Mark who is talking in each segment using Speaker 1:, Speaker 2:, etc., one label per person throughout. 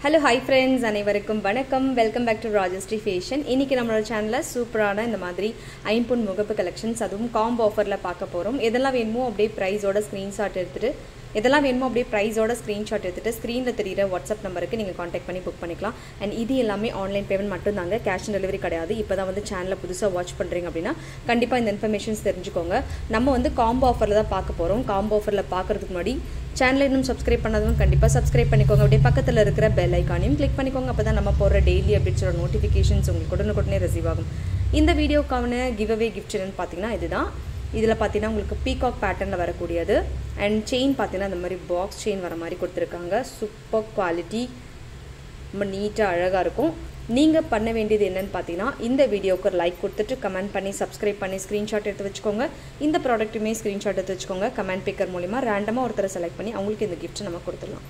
Speaker 1: hello hi friends அனைவருக்கும் வணக்கம் welcome back to Rajashree fashion இன்னைக்கு நம்மளோட சேனலில் சூப்பரான இந்த மாதிரி ஐம்பொன் முகப்பு கலெக்ஷன்ஸ் அதுவும் காம்போ ஆஃபரில் பார்க்க போகிறோம் எதெல்லாம் வேணுமோ அப்படியே ப்ரைஸோட ஸ்க்ரீன்ஷாட் எடுத்துகிட்டு எதெல்லாம் வேணுமோ அப்படியே ப்ரைஸோட ஸ்க்ரீன்ஷாட் எடுத்துகிட்டு ஸ்க்ரீனில் தெரியிற வாட்ஸ்அப் நம்பருக்கு நீங்கள் காண்டாக்ட் பண்ணி புக் பண்ணிக்கலாம் அண்ட் இது எல்லாமே ஆன்லைன் பேமெண்ட் மட்டும்தாங்க கேஷ் ஆன் டெலிவரி கிடையாது இப்போ தான் வந்து சேனலை புதுசாக வாட்ச் பண்ணுறீங்க அப்படின்னா கண்டிப்பாக இந்த இன்ஃபர்மேஷன்ஸ் தெரிஞ்சுக்கோங்க நம்ம வந்து காம்போ ஆஃபரில் தான் பார்க்க போகிறோம் காம்போ ஆஃபரில் பார்க்குறதுக்கு முன்னாடி சேனலை இன்னும் சப்ஸ்கிரைப் பண்ணாதவங்க கண்டிப்பாக சப்ஸ்கிரைப் பண்ணிக்கோங்க அப்படியே பக்கத்தில் இருக்கிற பெல் ஐக்கானையும் கிளிக் பண்ணிக்கோங்க அப்போ தான் நம்ம போடுற டெய்லி அப்டேட்ஸோட நோட்டிஃபிகேஷன்ஸ் உங்களுக்கு உடனுக்குடனே ரிசீவ் ஆகும் இந்த வீடியோக்கான கிவ் அவே கிஃப்ட் என்னன்னு பார்த்தீங்கன்னா இதுதான் இதில் பார்த்தீங்கன்னா உங்களுக்கு பீகாக் பேட்டர்னில் வரக்கூடியது அண்ட் செயின் பார்த்தீங்கன்னா இந்த மாதிரி பாக்ஸ் செயின் வர மாதிரி கொடுத்துருக்காங்க சூப்பர் குவாலிட்டி ரொம்ப நீட்டாக அழகாக இருக்கும் நீங்கள் பண்ண வேண்டியது என்னென்னு பார்த்தீங்கன்னா இந்த வீடியோக்கு ஒரு லைக் கொடுத்துட்டு கமெண்ட் பண்ணி சப்ஸ்கிரைப் பண்ணி ஸ்க்ரீன்ஷாட் எடுத்து வச்சுக்கோங்க இந்த ப்ராடக்ட்டுமே ஸ்க்ரீன்ஷாட் எடுத்து வச்சுக்கோங்க கமெண்ட் பிக்கர் மூலிமா ரேண்டமாக ஒருத்தரை செலக்ட் பண்ணி அவங்களுக்கு இந்த கிஃப்ட் நம்ம கொடுத்துடலாம்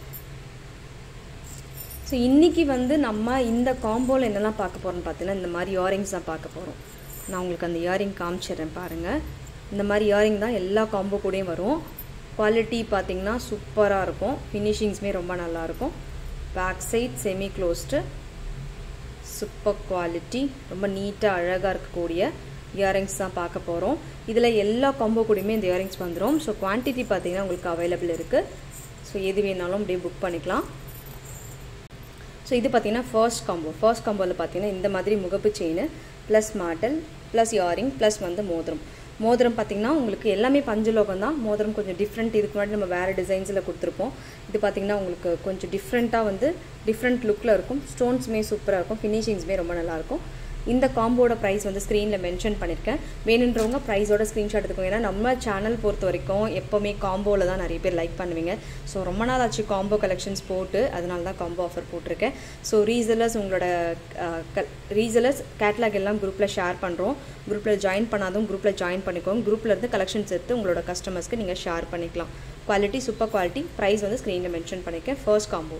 Speaker 1: ஸோ இன்றைக்கி வந்து நம்ம இந்த காம்போவில் என்னெல்லாம் பார்க்க போகிறோம்னு பார்த்தீங்கன்னா இந்த மாதிரி இயரிங்ஸ் தான் பார்க்க போகிறோம் நான் உங்களுக்கு அந்த இயரிங் காமிச்சிடுறேன் பாருங்கள் இந்த மாதிரி இயரிங் தான் எல்லா காம்போ கூடயும் வரும் குவாலிட்டி பார்த்திங்கன்னா சூப்பராக இருக்கும் ஃபினிஷிங்ஸுமே ரொம்ப நல்லாயிருக்கும் back side semi closed super quality ரொம்ப நீட்டாக அழகாக இருக்கக்கூடிய இயரிங்ஸ் தான் பார்க்க போகிறோம் இதில் எல்லா காம்போ கூடயுமே இந்த இயரிங்ஸ் வந்துடும் ஸோ குவான்டிட்டி பார்த்திங்கன்னா உங்களுக்கு அவைலபிள் இருக்குது ஸோ எது வேணாலும் அப்படியே புக் பண்ணிக்கலாம் ஸோ இது பார்த்தீங்கன்னா ஃபர்ஸ்ட் காம்போ ஃபர்ஸ்ட் காம்போவில் பார்த்தீங்கன்னா இந்த மாதிரி முகப்பு செயின் ப்ளஸ் மாட்டல் ப்ளஸ் இயரிங் ப்ளஸ் வந்து மோதிரம் மோதிரம் பார்த்திங்கன்னா உங்களுக்கு எல்லாமே பஞ்சலோகம் தான் மோதிரம் கொஞ்சம் டிஃப்ரெண்ட் இதுக்கு முன்னாடி நம்ம வேறு டிசைன்ஸில் கொடுத்துருப்போம் இது பார்த்திங்கன்னா உங்களுக்கு கொஞ்சம் டிஃப்ரெண்ட்டாக வந்து டிஃப்ரெண்ட் லுக்கில் இருக்கும் ஸ்டோன்ஸுமே சூப்பராக இருக்கும் ஃபினிஷிங்ஸுமே ரொம்ப நல்லாயிருக்கும் இந்த காம்போட ப்ரைஸ் வந்து ஸ்க்ரீனில் மென்ஷன் பண்ணியிருக்கேன் வேணுன்றவங்க ப்ரைஸோட ஸ்க்ரீன்ஷாட் எடுத்துக்கோங்க ஏன்னா நம்ம சேனல் பொறுத்த வரைக்கும் எப்போவுமே காம்போவில் தான் நிறைய பேர் லைக் பண்ணுவீங்க ஸோ ரொம்ப நாள் ஆச்சு காம்போ கலெக்ஷன்ஸ் போட்டு அதனால தான் காம்போ ஆஃபர் போட்டிருக்கேன் ஸோ ரீசலர்ஸ் உங்களோட ரீசலர்ஸ் கேட்லாக் எல்லாம் குரூப்பில் ஷேர் பண்ணுறோம் குரூப்பில் ஜாயின் பண்ணாதும் குரூப்பில் ஜாயின் பண்ணிக்கோங்க குரூப்பில் இருந்து கலெக்ஷன்ஸ் எடுத்து உங்களோட கஸ்டமர்ஸ்க்கு நீங்கள் ஷேர் பண்ணிக்கலாம் குவாலிட்டி சூப்பர் குவாலிட்டி ப்ரைஸ் வந்து ஸ்க்ரீனில் மென்ஷன் பண்ணியிருக்கேன் ஃபர்ஸ்ட் காம்போ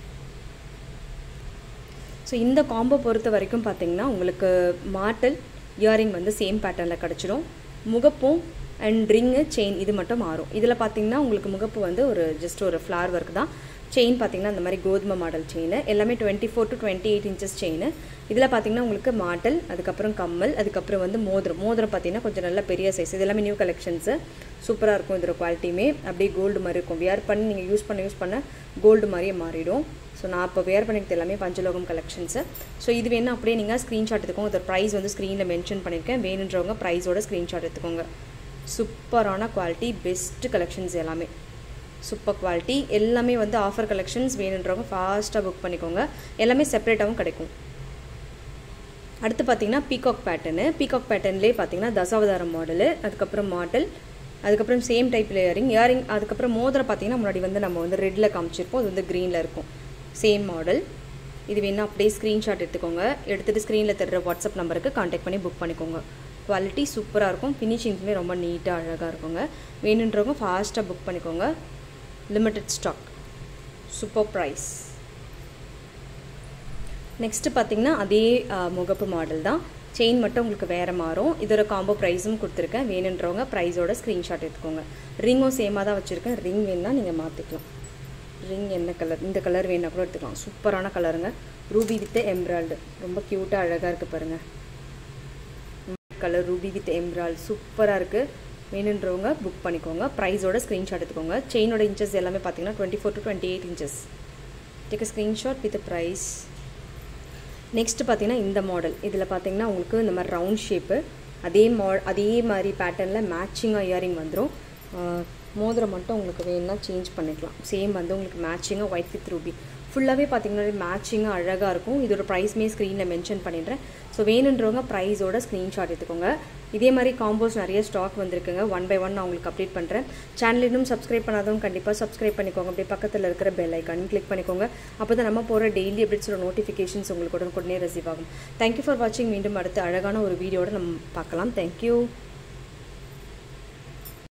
Speaker 1: ஸோ இந்த காம்போ பொறுத்த வரைக்கும் பார்த்தீங்கன்னா உங்களுக்கு மாட்டல் இயரிங் வந்து சேம் பேட்டர்னில் கிடச்சிடும் முகப்பும் அண்ட் ரிங்கு செயின் இது மட்டும் மாறும் இதில் பார்த்தீங்கன்னா உங்களுக்கு முகப்பு வந்து ஒரு ஜஸ்ட் ஒரு ஃப்ளார் ஒர்க் தான் செயின் பார்த்தீங்கன்னா இந்த மாதிரி கோதுமை மாடல் செயின் எல்லாமே twenty four to twenty eight inches chain இதில் பார்த்தீங்கன்னா உங்களுக்கு மாட்டல் அதுக்கப்புறம் கம்மல் அதுக்கப்புறம் வந்து மோதிரம் மோதிரம் பார்த்தீங்கன்னா கொஞ்சம் நல்ல பெரிய சைஸ் இது எல்லாமே நியூ கலெக்ஷன்ஸு சூப்பராக இருக்கும் இதோட குவாலிட்டியுமே அப்படியே கோல்டு மாதிரி இருக்கும் வியர் பண்ணி நீங்கள் யூஸ் பண்ண யூஸ் பண்ண கோல்டு மாதிரியே மாறிடும் ஸோ நான் இப்போ வேர் பண்ணிக்கிறது எல்லாமே பஞ்சலோகம் கலெக்ஷன்ஸு ஸோ இது வேணும் அப்படியே நீங்கள் ஸ்க்ரீன்ஷாட் எடுத்துக்கோங்க இதோட ப்ரைஸ் வந்து ஸ்க்ரீனில் மென்ஷன் பண்ணியிருக்கேன் வேணுன்றவங்க ப்ரைஸோட ஸ்க்ரீன்ஷாட் எடுத்துக்கோங்க சூப்பரான குவாலிட்டி பெஸ்ட்டு கலெக்ஷன்ஸ் எல்லாமே சூப்பர் குவாலிட்டி எல்லாமே வந்து ஆஃபர் கலெக்ஷன்ஸ் வேணுன்றவங்க ஃபாஸ்ட்டாக புக் பண்ணிக்கோங்க எல்லாமே செப்பரேட்டாகவும் கிடைக்கும் அடுத்து பார்த்தீங்கன்னா பீகாக் பேட்டர்னு பீகாக் பேட்டர்ன்லேயே பார்த்தீங்கன்னா தசாவதாரம் மாடலு அதுக்கப்புறம் மாடல் அதுக்கப்புறம் சேம் டைப்பில் இயரிங் இயரிங் அதுக்கப்புறம் மோதிரம் பார்த்தீங்கன்னா முன்னாடி வந்து நம்ம வந்து ரெட்டில் காமிச்சிருப்போம் அது வந்து க்ரீனில் இருக்கும் சேம் மாடல் இது வேணால் அப்படியே ஸ்க்ரீன்ஷாட் எடுத்துக்கோங்க எடுத்துகிட்டு ஸ்க்ரீனில் தர்ற வாட்ஸ்அப் நம்பருக்கு காண்டாக்ட் பண்ணி புக் பண்ணிக்கோங்க குவாலிட்டி சூப்பராக இருக்கும் ஃபினிஷிங்ஸுமே ரொம்ப நீட்டாக அழகாக இருக்குங்க வேணுன்றவங்க ஃபாஸ்ட்டாக புக் பண்ணிக்கோங்க limited stock super price next பார்த்திங்கன்னா அதே முகப்பு மாடல் தான் செயின் மட்டும் உங்களுக்கு வேறு மாறும் இதோட காம்போ ப்ரைஸும் கொடுத்துருக்கேன் வேணுன்றவங்க ப்ரைஸோட ஸ்க்ரீன்ஷாட் எடுத்துக்கோங்க ரிங்கும் சேமாக தான் வச்சுருக்கேன் ரிங் வேணுன்னா நீங்கள் மாற்றிக்கலாம் ரிங் என்ன கலர் இந்த கலர் வேணால் கூட எடுத்துக்கலாம் சூப்பரான கலருங்க ரூபி வித் எம்ப்ராய்டு ரொம்ப க்யூட்டாக அழகாக இருக்குது பாருங்கள் கலர் ரூபி வித் எம்ப்ராய்டு சூப்பராக இருக்குது வேணுன்றவங்க புக் பண்ணிக்கோங்க ப்ரைஸோட ஸ்க்ரீன்ஷாட் எடுத்துக்கோங்க செயினோட இன்ச்சஸ் எல்லாமே பார்த்தீங்கன்னா twenty four to twenty eight inches take screenshot with price next பார்த்தீங்கன்னா இந்த மாடல் இதில் பார்த்தீங்கன்னா உங்களுக்கு இந்த மாதிரி ரவுண்ட் ஷேப்பு அதே மா அதே மாதிரி பேட்டர்னில் மேட்சிங்காக இயரிங் வந்துடும் மோதிரம் மட்டும் உங்களுக்கு வேணும்னா சேஞ்ச் பண்ணிக்கலாம் சேம் வந்து உங்களுக்கு மேட்சிங்காக ஒயிட் வித் ரூபி ஃபுல்லாகவே பார்த்தீங்கன்னா மேட்சிங்காக அழகாக இருக்கும் இதோட ப்ரைஸ்மே ஸ்க்ரீனில் மென்ஷன் பண்ணிடுறேன் ஸோ வேணுன்றவங்க ப்ரைஸோட ஸ்க்ரீன்ஷாட் எடுத்துக்கோங்க இதே மாதிரி காம்போஸ் நிறைய ஸ்டாக் வந்திருக்குங்க ஒன் பை ஒன் நான் உங்களுக்கு அப்டேட் பண்ணுறேன் சேனல் இன்னும் சப்ஸ்கிரைப் பண்ணாதவங்க கண்டிப்பாக சப்ஸ்கிரைப் பண்ணிக்கோங்க அப்படியே பக்கத்தில் இருக்கிற பெல் ஐக்கானும் கிளிக் பண்ணிக்கோங்க அப்போ தான் நம்ம போகிற டெய்லி அப்டேட்ஸோட நோட்டிஃபிகேஷன்ஸ் உங்களுக்கு உடனுக்குடனே ரிசீவ் ஆகும் தேங்க்யூ ஃபார் வாட்சிங் மீண்டும் அடுத்து அழகான ஒரு வீடியோட நம்ம பார்க்கலாம் தேங்க்யூ